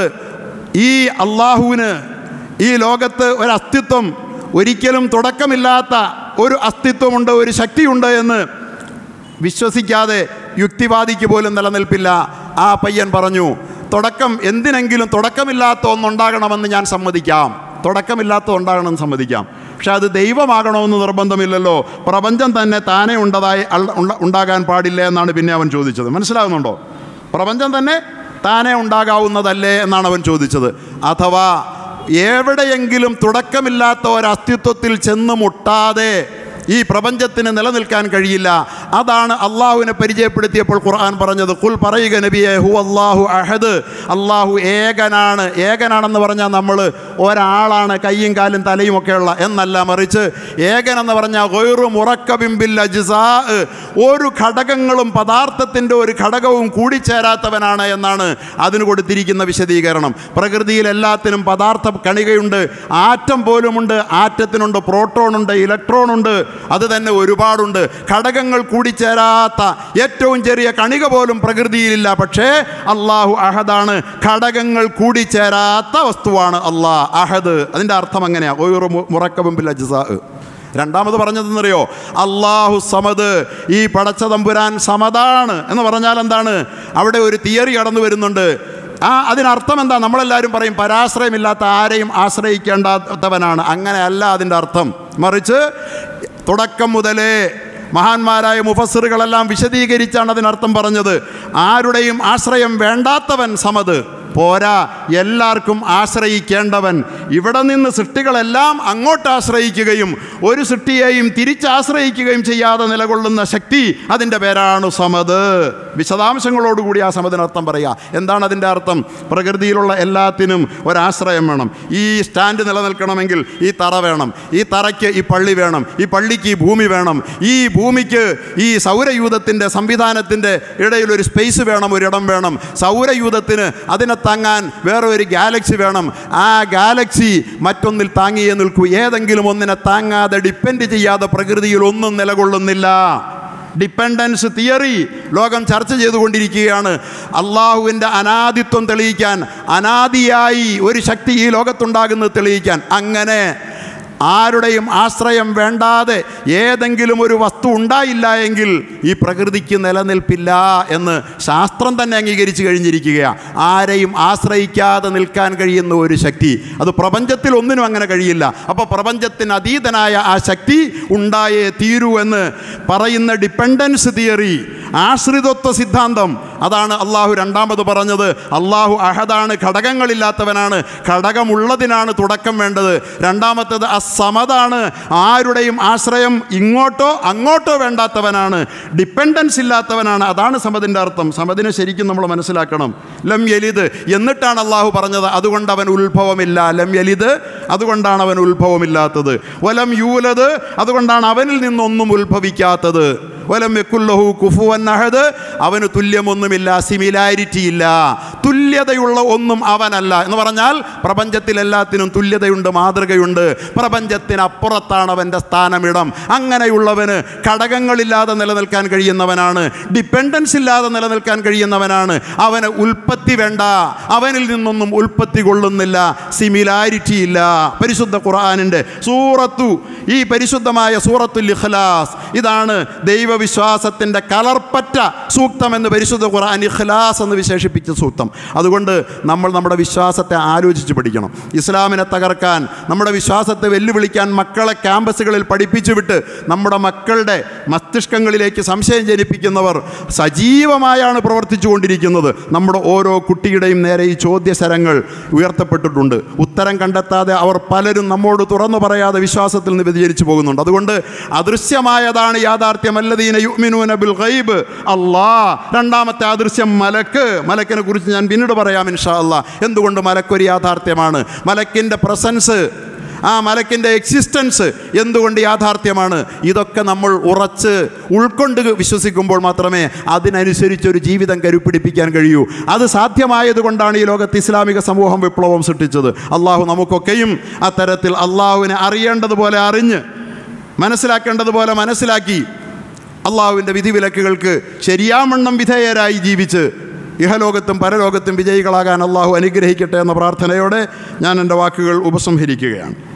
ഈ അള്ളാഹുവിന് ഈ ലോകത്ത് ഒരു അസ്തിത്വം ഒരിക്കലും തുടക്കമില്ലാത്ത ഒരു അസ്തിത്വമുണ്ട് ഒരു ശക്തിയുണ്ട് എന്ന് വിശ്വസിക്കാതെ യുക്തിവാദിക്ക് പോലും നിലനിൽപ്പില്ല ആ പയ്യൻ പറഞ്ഞു തുടക്കം എന്തിനെങ്കിലും തുടക്കമില്ലാത്ത ഒന്നുണ്ടാകണമെന്ന് ഞാൻ സമ്മതിക്കാം തുടക്കമില്ലാത്ത ഉണ്ടാകണമെന്ന് സമ്മതിക്കാം പക്ഷെ അത് ദൈവമാകണമെന്ന് നിർബന്ധമില്ലല്ലോ പ്രപഞ്ചം തന്നെ താനേ ഉണ്ടതായി അൾ- ഉണ്ട- ഉണ്ടാകാൻ പാടില്ല എന്നാണ് പിന്നെ അവൻ ചോദിച്ചത് മനസ്സിലാകുന്നുണ്ടോ പ്രപഞ്ചം തന്നെ താനേ ഉണ്ടാകാവുന്നതല്ലേ എന്നാണ് അവൻ ചോദിച്ചത് അഥവാ എവിടെയെങ്കിലും തുടക്കമില്ലാത്ത ഒരസ്തിത്വത്തിൽ ചെന്ന് മുട്ടാതെ ഈ പ്രപഞ്ചത്തിന് നിലനിൽക്കാൻ കഴിയില്ല അതാണ് അള്ളാഹുവിനെ പരിചയപ്പെടുത്തിയപ്പോൾ ഖുർആൻ പറഞ്ഞത് കുൽ പറയുക നബിയെ ഹു അള്ളാഹു അഹദ് അള്ളാഹു ഏകനാണ് ഏകനാണെന്ന് പറഞ്ഞാൽ നമ്മൾ ഒരാളാണ് കയ്യും കാലും തലയും ഒക്കെയുള്ള എന്നല്ല മറിച്ച് ഏകൻ എന്ന് പറഞ്ഞാൽ ഗൊയറു മുറക്കബിംബിൽ അജ്സാ ഒരു ഘടകങ്ങളും പദാർത്ഥത്തിൻ്റെ ഒരു ഘടകവും കൂടിച്ചേരാത്തവനാണ് എന്നാണ് അതിന് കൊടുത്തിരിക്കുന്ന വിശദീകരണം പ്രകൃതിയിൽ എല്ലാത്തിനും പദാർത്ഥ കണികയുണ്ട് ആറ്റം പോലുമുണ്ട് ആറ്റത്തിനുണ്ട് പ്രോട്ടോണുണ്ട് ഇലക്ട്രോണുണ്ട് അത് തന്നെ ഒരുപാടുണ്ട് ഘടകങ്ങൾ കൂടിച്ചേരാത്ത ഏറ്റവും ചെറിയ കണിക പോലും പ്രകൃതിയിലില്ല പക്ഷേ അള്ളാഹു അഹദാണ് ഘടകങ്ങൾ കൂടിച്ചേരാത്ത വസ്തുവാണ് അള്ളാഹ് അഹദ് അതിൻ്റെ അർത്ഥം അങ്ങനെയാണ് ഒരു മുറക്കബിൽ അജ്സാ രണ്ടാമത് പറഞ്ഞതെന്നറിയോ അള്ളാഹു സമദ് ഈ പടച്ച തമ്പുരാൻ സമതാണ് എന്ന് പറഞ്ഞാൽ എന്താണ് അവിടെ ഒരു തിയറി കടന്നു വരുന്നുണ്ട് ആ അതിനർത്ഥം എന്താ നമ്മളെല്ലാവരും പറയും പരാശ്രയമില്ലാത്ത ആരെയും ആശ്രയിക്കേണ്ടാത്തവനാണ് അങ്ങനെയല്ല അതിൻ്റെ അർത്ഥം മറിച്ച് തുടക്കം മുതലേ മഹാന്മാരായ മുഫസ്സിറുകളെല്ലാം വിശദീകരിച്ചാണ് അതിനർത്ഥം പറഞ്ഞത് ആരുടെയും ആശ്രയം വേണ്ടാത്തവൻ സമത് പോരാ എല്ലാവർക്കും ആശ്രയിക്കേണ്ടവൻ ഇവിടെ നിന്ന് സൃഷ്ടികളെല്ലാം അങ്ങോട്ട് ആശ്രയിക്കുകയും ഒരു സൃഷ്ടിയെയും തിരിച്ചാശ്രയിക്കുകയും ചെയ്യാതെ നിലകൊള്ളുന്ന ശക്തി അതിൻ്റെ പേരാണ് സമത് വിശദാംശങ്ങളോടുകൂടി ആ സമതിനർത്ഥം പറയുക എന്താണ് അതിൻ്റെ അർത്ഥം പ്രകൃതിയിലുള്ള എല്ലാത്തിനും ഒരാശ്രയം വേണം ഈ സ്റ്റാൻഡ് നിലനിൽക്കണമെങ്കിൽ ഈ തറ വേണം ഈ തറയ്ക്ക് ഈ പള്ളി വേണം ഈ പള്ളിക്ക് ഈ ഭൂമി വേണം ഈ ഭൂമിക്ക് ഈ സൗരയൂഥത്തിൻ്റെ സംവിധാനത്തിൻ്റെ ഇടയിൽ ഒരു സ്പേസ് വേണം ഒരിടം വേണം സൗരയൂഥത്തിന് അതിനെ താങ്ങാൻ വേറെ ഒരു ഗാലക്സി വേണം ആ ഗാലക്സി മറ്റൊന്നിൽ താങ്ങിയേ നിൽക്കൂ ഏതെങ്കിലും ഒന്നിനെ താങ്ങാതെ ഡിപ്പെൻഡ് ചെയ്യാതെ പ്രകൃതിയിൽ ഒന്നും നിലകൊള്ളുന്നില്ല ഡിപ്പെൻഡൻസ് തിയറി ലോകം ചർച്ച ചെയ്തുകൊണ്ടിരിക്കുകയാണ് അള്ളാഹുവിൻ്റെ അനാദിത്വം തെളിയിക്കാൻ അനാദിയായി ഒരു ശക്തി ഈ ലോകത്തുണ്ടാകുന്നത് തെളിയിക്കാൻ അങ്ങനെ ആരുടെയും ആശ്രയം വേണ്ടാതെ ഏതെങ്കിലും ഒരു വസ്തു ഉണ്ടായില്ല എങ്കിൽ ഈ പ്രകൃതിക്ക് നിലനിൽപ്പില്ല എന്ന് ശാസ്ത്രം തന്നെ അംഗീകരിച്ചു കഴിഞ്ഞിരിക്കുകയാണ് ആരെയും ആശ്രയിക്കാതെ നിൽക്കാൻ കഴിയുന്ന ഒരു ശക്തി അത് പ്രപഞ്ചത്തിൽ ഒന്നിനും അങ്ങനെ കഴിയില്ല അപ്പോൾ പ്രപഞ്ചത്തിന് അതീതനായ ആ ശക്തി ഉണ്ടായേ തീരൂ എന്ന് പറയുന്ന ഡിപ്പെൻഡൻസ് തിയറി ആശ്രിതത്വ സിദ്ധാന്തം അതാണ് അള്ളാഹു രണ്ടാമത് പറഞ്ഞത് അള്ളാഹു അഹദാണ് ഘടകങ്ങളില്ലാത്തവനാണ് ഘടകമുള്ളതിനാണ് തുടക്കം വേണ്ടത് രണ്ടാമത്തേത് അസമതാണ് ആരുടെയും ആശ്രയം ഇങ്ങോട്ടോ അങ്ങോട്ടോ വേണ്ടാത്തവനാണ് ഡിപ്പെൻഡൻസ് ഇല്ലാത്തവനാണ് അതാണ് സമതിൻ്റെ അർത്ഥം സമതിനെ ശരിക്കും നമ്മൾ മനസ്സിലാക്കണം ലം യലിത് എന്നിട്ടാണ് അള്ളാഹു പറഞ്ഞത് അതുകൊണ്ട് അവൻ ഉത്ഭവമില്ല ലം യലിത് അതുകൊണ്ടാണ് അവൻ ഉത്ഭവമില്ലാത്തത് വലം യൂലത് അതുകൊണ്ടാണ് അവനിൽ നിന്നൊന്നും ഉത്ഭവിക്കാത്തത് വലം യക്കുല്ലഹു കുഫുവൻ അഹദ് അവന് തുല്യമൊന്നുമില്ല സിമിലാരിറ്റി ഇല്ല തുല്യതയുള്ള ഒന്നും അവനല്ല എന്ന് പറഞ്ഞാൽ പ്രപഞ്ചത്തിൽ എല്ലാത്തിനും തുല്യതയുണ്ട് മാതൃകയുണ്ട് പ്രപഞ്ചത്തിനപ്പുറത്താണ് അവൻ്റെ സ്ഥാനമിടം അങ്ങനെയുള്ളവന് ഘടകങ്ങളില്ലാതെ നിലനിൽക്കാൻ കഴിയുന്നവനാണ് ഡിപ്പെൻഡൻസ് ഇല്ലാതെ നിലനിൽക്കാൻ കഴിയുന്നവനാണ് അവന് ഉൽപ്പത്തി വേണ്ട അവനിൽ നിന്നൊന്നും ഉൽപ്പത്തി കൊള്ളുന്നില്ല സിമിലാരിറ്റി ഇല്ല പരിശുദ്ധ ഖുർആാനിൻ്റെ സൂറത്തു ഈ പരിശുദ്ധമായ സൂറത്തുൽ ഇഖ്ലാസ് ഇതാണ് ദൈവവിശ്വാസത്തിൻ്റെ കലർപ്പറ്റ സൂക്തമെന്ന് പരിശുദ്ധ ഖുർആൻ ഇഖ്ലാസ് എന്ന് വിശേഷിപ്പിച്ച സൂക്തം അതുകൊണ്ട് നമ്മൾ നമ്മുടെ വിശ്വാസത്തെ ആലോചിച്ച് പഠിക്കണം ഇസ്ലാമിനെ തകർക്കാൻ നമ്മുടെ വിശ്വാസത്തെ വെല്ലുവിളിക്കാൻ മക്കളെ ക്യാമ്പസുകളിൽ പഠിപ്പിച്ചു വിട്ട് നമ്മുടെ മക്കളുടെ മസ്തിഷ്കങ്ങളിലേക്ക് സംശയം ജനിപ്പിക്കുന്നവർ സജീവമായാണ് പ്രവർത്തിച്ചു കൊണ്ടിരിക്കുന്നത് നമ്മുടെ ഓരോ കുട്ടിയുടെയും നേരെ ഈ ചോദ്യശരങ്ങൾ ഉയർത്തപ്പെട്ടിട്ടുണ്ട് ഉത്തരം കണ്ടെത്താതെ അവർ പലരും നമ്മോട് തുറന്നു പറയാതെ വിശ്വാസത്തിൽ നിന്ന് വ്യതിചരിച്ചു പോകുന്നുണ്ട് അതുകൊണ്ട് അദൃശ്യമായതാണ് യാഥാർത്ഥ്യം അല്ലദീന യുഅ്മിനൂന ബിൽ ഗൈബ് അല്ലാ രണ്ടാമത്തെ അദൃശ്യം മലക്ക് മലക്കിനെ കുറിച്ച് ഞാൻ പിന്നീട് പറയാം ഇൻഷാ അല്ലാ എന്തുകൊണ്ട് മലക്കൊരു യാഥാർത്ഥ്യമാണ് മലക്കിൻ്റെ പ്രസൻസ് ആ മലക്കിൻ്റെ എക്സിസ്റ്റൻസ് എന്തുകൊണ്ട് യാഥാർത്ഥ്യമാണ് ഇതൊക്കെ നമ്മൾ ഉറച്ച് ഉൾക്കൊണ്ട് വിശ്വസിക്കുമ്പോൾ മാത്രമേ അതിനനുസരിച്ചൊരു ജീവിതം കരുപ്പിടിപ്പിക്കാൻ കഴിയൂ അത് സാധ്യമായതുകൊണ്ടാണ് ഈ ലോകത്ത് ഇസ്ലാമിക സമൂഹം വിപ്ലവം സൃഷ്ടിച്ചത് അള്ളാഹു നമുക്കൊക്കെയും അത്തരത്തിൽ അള്ളാഹുവിനെ അറിയേണ്ടതുപോലെ അറിഞ്ഞ് മനസ്സിലാക്കേണ്ടതുപോലെ മനസ്സിലാക്കി അള്ളാഹുവിൻ്റെ വിധിവിലക്കുകൾക്ക് ശരിയാമണ്ണം വിധേയരായി ജീവിച്ച് ഇഹലോകത്തും പരലോകത്തും വിജയികളാകാൻ അള്ളാഹു അനുഗ്രഹിക്കട്ടെ എന്ന പ്രാർത്ഥനയോടെ ഞാൻ എൻ്റെ വാക്കുകൾ ഉപസംഹരിക്കുകയാണ്